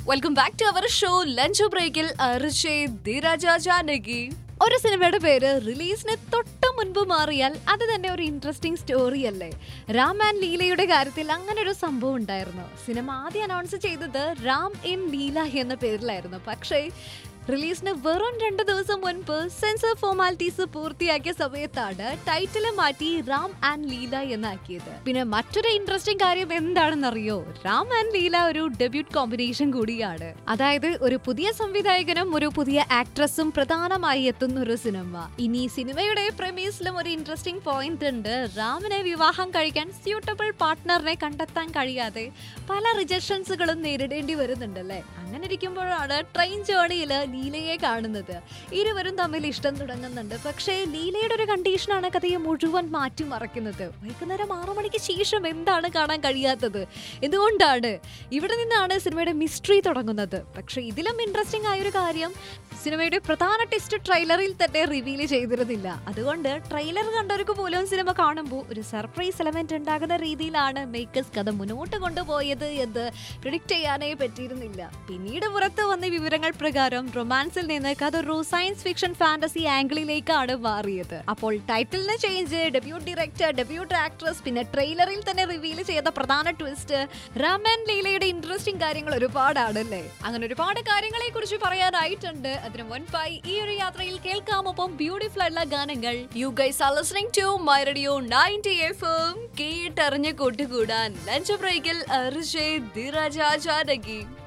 welcome back to our show lunch ബ്രേക്കിൽ ജാനകി ഒരു സിനിമയുടെ പേര് റിലീസിന് തൊട്ട് മുൻപ് മാറിയാൽ അത് തന്നെ ഒരു ഇൻട്രസ്റ്റിംഗ് സ്റ്റോറി അല്ലേ രാം ആൻഡ് ലീലയുടെ കാര്യത്തിൽ അങ്ങനെ ഒരു സംഭവം ഉണ്ടായിരുന്നു സിനിമ ആദ്യം അനൗൺസ് ചെയ്തത് രാം ഇൻ ലീല എന്ന പേരിലായിരുന്നു പക്ഷേ റിലീസിന് വെറും രണ്ട് ദിവസം മുൻപ് സെൻസർ ഫോർമാലിറ്റീസ് പൂർത്തിയാക്കിയ സമയത്താണ് ടൈറ്റിൽ മാറ്റി റാം ആൻഡ് ലീല എന്നാക്കിയത് പിന്നെ മറ്റൊരു ഇൻട്രസ്റ്റിംഗ് കാര്യം എന്താണെന്നറിയോ റാം ആൻഡ് ലീല ഒരു ഡെബ്യൂട്ട് കോമ്പിനേഷൻ കൂടിയാണ് അതായത് ഒരു പുതിയ സംവിധായകനും ഒരു പുതിയ ആക്ട്രസും പ്രധാനമായി എത്തുന്ന ഒരു സിനിമ ഇനി സിനിമയുടെ പ്രമീസിലും ഒരു ഇൻട്രസ്റ്റിംഗ് പോയിന്റ് ഉണ്ട് റാമിനെ വിവാഹം കഴിക്കാൻ സ്യൂട്ടബിൾ പാർട്ട്ണറിനെ കണ്ടെത്താൻ കഴിയാതെ പല റിജക്ഷൻസുകളും നേരിടേണ്ടി വരുന്നുണ്ടല്ലേ അങ്ങനെ ഇരിക്കുമ്പോഴാണ് ട്രെയിൻ ജേർണിയിൽ ലീലയെ കാണുന്നത് ഇരുവരും തമ്മിൽ ഇഷ്ടം തുടങ്ങുന്നുണ്ട് പക്ഷേ ലീലയുടെ ഒരു കണ്ടീഷനാണ് കഥയെ മുഴുവൻ മാറ്റിമറിക്കുന്നത് വൈകുന്നേരം ആറു മണിക്ക് ശേഷം എന്താണ് കാണാൻ കഴിയാത്തത് എന്തുകൊണ്ടാണ് ഇവിടെ നിന്നാണ് സിനിമയുടെ മിസ്റ്ററി തുടങ്ങുന്നത് പക്ഷേ ഇതിലും ഇൻട്രസ്റ്റിംഗ് ആയൊരു കാര്യം സിനിമയുടെ പ്രധാന ടെസ്റ്റ് ട്രെയിലറിൽ തന്നെ റിവീൽ ചെയ്തിരുന്നില്ല അതുകൊണ്ട് ട്രെയിലർ കണ്ടവർക്ക് പോലും സിനിമ കാണുമ്പോൾ ഒരു സർപ്രൈസ് എലമെന്റ് ഉണ്ടാകുന്ന രീതിയിലാണ് മേക്കേഴ്സ് കഥ മുന്നോട്ട് കൊണ്ടുപോയത് എന്ന് പ്രിഡിക്റ്റ് ചെയ്യാനേ പറ്റിയിരുന്നില്ല പിന്നീട് പുറത്തു വന്ന വിവരങ്ങൾ പ്രകാരം റൊമാൻസിൽ നിന്ന് കഥ ഒരു സയൻസ് ഫിക്ഷൻ ഫാന്റസി ആംഗിളിലേക്കാണ് മാറിയത് അപ്പോൾ ടൈറ്റിലിന് change debut director debut actress പിന്നെ ട്രെയിലറിൽ തന്നെ റിവീൽ ചെയ്ത പ്രധാന ട്വിസ്റ്റ് രാമൻ ലീലയുടെ ഇൻട്രസ്റ്റിംഗ് കാര്യങ്ങൾ ഒരുപാടാണ് അല്ലേ അങ്ങനെ ഒരുപാട് കാര്യങ്ങളെ കുറിച്ച് പറയാനായിട്ടുണ്ട് അതിനു മുൻപായി ഈ ഒരു യാത്രയിൽ കേൾക്കാമൊപ്പം ബ്യൂട്ടിഫുൾ ആയിട്ടുള്ള ഗാനങ്ങൾ you guys are listening to my radio 90 FM കേട്ടറിഞ്ഞ് കൂട്ടുകൂടാൻ ലഞ്ച് ബ്രേക്കിൽ അർജയ് ധിരാജ ജാനകി